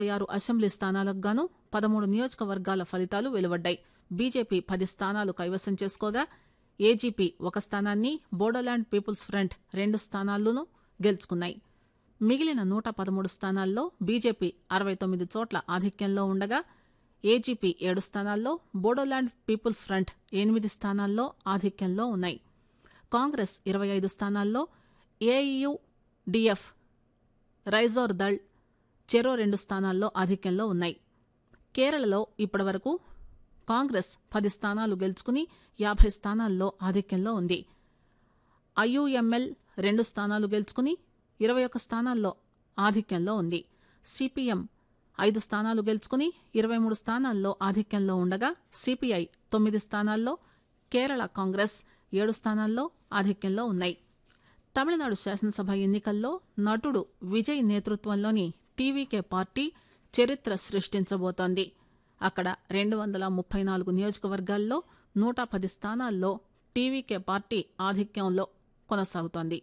ఆరు అసెంబ్లీ స్థానాలకు గాను పదమూడు నియోజకవర్గాల ఫలితాలు వెలువడ్డాయి బీజేపీ పది స్థానాలు కైవసం చేసుకోగా ఏజీపీ ఒక స్థానాన్ని బోడోల్యాండ్ పీపుల్స్ ఫ్రంట్ రెండు స్థానాలను గెలుచుకున్నాయి మిగిలిన నూట పదమూడు స్థానాల్లో బీజేపీ అరవై తొమ్మిది చోట్ల ఆధిక్యంలో ఉండగా ఏజీపీ ఏడు స్థానాల్లో బోడోల్యాండ్ పీపుల్స్ ఫ్రంట్ ఎనిమిది స్థానాల్లో ఆధిక్యంలో ఉన్నాయి కాంగ్రెస్ ఇరవై ఐదు స్థానాల్లో ఏయూ డిఎఫ్ రైజోర్ దళ్ చెరో రెండు స్థానాల్లో ఆధిక్యంలో ఉన్నాయి కేరళలో ఇప్పటివరకు కాంగ్రెస్ పది స్థానాలు గెలుచుకుని యాభై స్థానాల్లో ఆధిక్యంలో ఉంది ఐయుఎంఎల్ రెండు స్థానాలు గెలుచుకుని ఇరవై ఒక్క స్థానాల్లో ఆధిక్యంలో ఉంది సిపిఎం ఐదు స్థానాలు గెలుచుకుని ఇరవై మూడు స్థానాల్లో ఆధిక్యంలో ఉండగా సిపిఐ తొమ్మిది స్థానాల్లో కేరళ కాంగ్రెస్ ఏడు స్థానాల్లో ఆధిక్యంలో ఉన్నాయి తమిళనాడు శాసనసభ ఎన్నికల్లో నటుడు విజయ్ నేతృత్వంలోని టీవీకే పార్టీ చరిత్ర సృష్టించబోతోంది అక్కడ రెండు వందల ముప్పై నాలుగు నియోజకవర్గాల్లో నూట పది స్థానాల్లో టీవీకే పార్టీ ఆధిక్యంలో కొనసాగుతోంది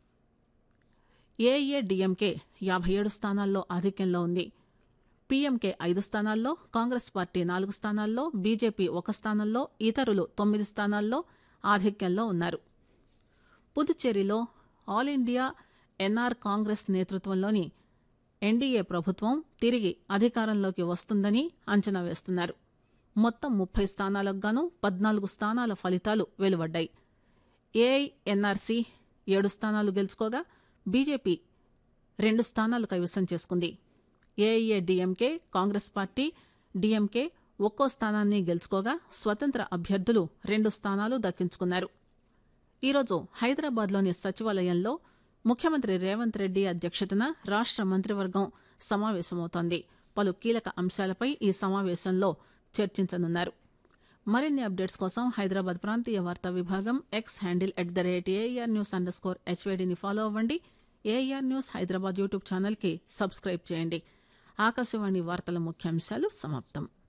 ఏఏడీఎంకే యాభై ఏడు స్థానాల్లో ఆధిక్యంలో ఉంది పీఎంకే ఐదు స్థానాల్లో కాంగ్రెస్ పార్టీ నాలుగు స్థానాల్లో బీజేపీ ఒక స్థానంలో ఇతరులు తొమ్మిది స్థానాల్లో ఆధిక్యంలో ఉన్నారు పుదుచ్చేరిలో ఆల్ ఇండియా ఎన్ఆర్ కాంగ్రెస్ నేతృత్వంలోని ఎన్డీఏ ప్రభుత్వం తిరిగి అధికారంలోకి వస్తుందని అంచనా వేస్తున్నారు మొత్తం ముప్పై స్థానాలకు గాను పద్నాలుగు స్థానాల ఫలితాలు వెలువడ్డాయి ఏఐఎన్ఆర్సీ ఏడు స్థానాలు గెలుచుకోగా బీజేపీ రెండు స్థానాలు కైవసం చేసుకుంది A I A D M K Congress party D M K ఒక్కో స్థానాన్ని గెలుచుకోగా స్వతంత్ర అభ్యర్థులు రెండు స్థానాలు దక్కించుకున్నారు ఈరోజు హైదరాబాద్లోని సచివాలయంలో ముఖ్యమంత్రి రేవంత్ రెడ్డి అధ్యక్షతన రాష్ట మంత్రివర్గం సమావేశమవుతోంది పలు కీలక అంశాలపై ఈ సమావేశంలో చర్చించనున్నారు మరిన్ని అప్డేట్స్ కోసం హైదరాబాద్ ప్రాంతీయ వార్తా విభాగం X handle at the rate A R news underscore హెచ్వేడిని ఫాలో అవ్వండి ఏఆర్ న్యూస్ హైదరాబాద్ యూట్యూబ్ ఛానల్కి సబ్స్క్రైబ్ చేయండి ఆకాశవాణి వార్తల ముఖ్యాంశాలు సమాప్తం